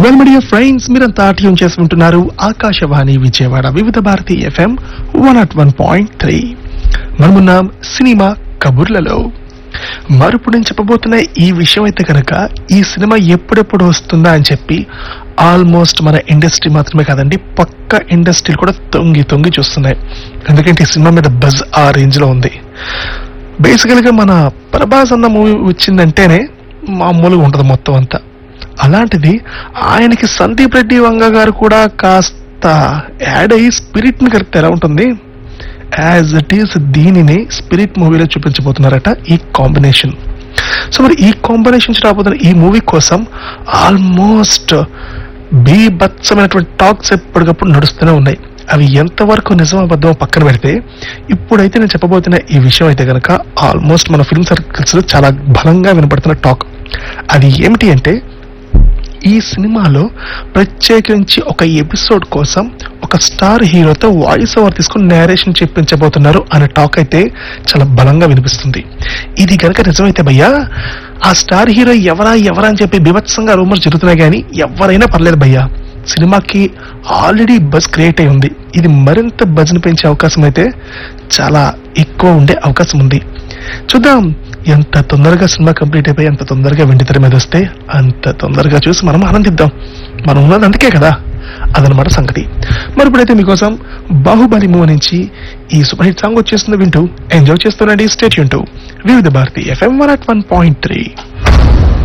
well media friends మీరంతా tune చేసి ఉంటున్నారు Akashvani Vijayawada Vividh Bharati FM one at one point three మనమున్నాం సినిమా కబుర్లలో మరిప్పుడు నేను చెప్పబోతున్న ఈ విషయం అయితే కనుక ఈ సినిమా ఎప్పుడెప్పుడు వస్తుందా అని చెప్పి ఆల్మోస్ట్ మన ఇండస్ట్రీ మాత్రమే కాదండి పక్క ఇండస్ట్రీలు కూడా తొంగి తొంగి చూస్తున్నాయి ఎందుకంటే ఈ సినిమా మీద బజ్ ఆ రేంజ్ లో ఉంది బేసికల్ గా మన ప్రభాస్ అన్న మూవీ వచ్చిందంటేనే మామూలుగా ఉంటది మొత్తం అంతా అలాంటిది ఆయనకి సందీప్ రెడ్డి వంగ గారు కూడా కాస్త యాడ్ అయ్యి స్పిరిట్ ని కలిపితే ఎలా ఉంటుంది యాజ్ ఇట్ ఈస్ దీనిని స్పిరిట్ మూవీలో చూపించబోతున్నారట ఈ కాంబినేషన్ సో మరి ఈ కాంబినేషన్ రాబోతున్న ఈ మూవీ కోసం ఆల్మోస్ట్ బీభత్సమైనటువంటి టాక్స్ ఎప్పటికప్పుడు నడుస్తూనే ఉన్నాయి అవి ఎంతవరకు నిజం అబద్ధమో పక్కన పెడితే ఇప్పుడైతే నేను చెప్పబోతున్న ఈ విషయం అయితే కనుక ఆల్మోస్ట్ మన ఫిల్మ్ సర్కిల్స్ లో చాలా బలంగా వినపడుతున్న టాక్ అది ఏమిటి అంటే ఈ సినిమాలో ప్రత్యేకించి ఒక ఎపిసోడ్ కోసం ఒక స్టార్ హీరోతో వాయిస్ ఓవర్ తీసుకుని నేరేషన్ చెప్పించబోతున్నారు అనే టాక్ అయితే చాలా బలంగా వినిపిస్తుంది ఇది కనుక నిజమైతే భయ్యా ఆ స్టార్ హీరో ఎవరా ఎవరా అని చెప్పి బీభత్సంగా రూమర్స్ జరుగుతున్నాయి కానీ ఎవరైనా పర్లేదు భయ్యా సినిమాకి ఆల్రెడీ బజ్ క్రియేట్ అయి ఉంది ఇది మరింత బజ్ని పెంచే అవకాశం అయితే చాలా ఎక్కువ ఉండే అవకాశం ఉంది చూద్దాం ఎంత తొందరగా సినిమా కంప్లీట్ అయిపోయి ఎంత తొందరగా వెండి తెర మీద వస్తే అంత తొందరగా చూసి మనం ఆనందిద్దాం మనం ఉన్నది అందుకే కదా అదనమాట సంగతి మరి ఇప్పుడైతే మీకోసం బాహుబలి మూవ్ నుంచి ఈ సూపర్ హిట్ సాంగ్ వచ్చేస్తుంది వింటూ ఎంజాయ్ చేస్తున్నది స్టేట్ యూన్ Vividh Bharati FM one at one point three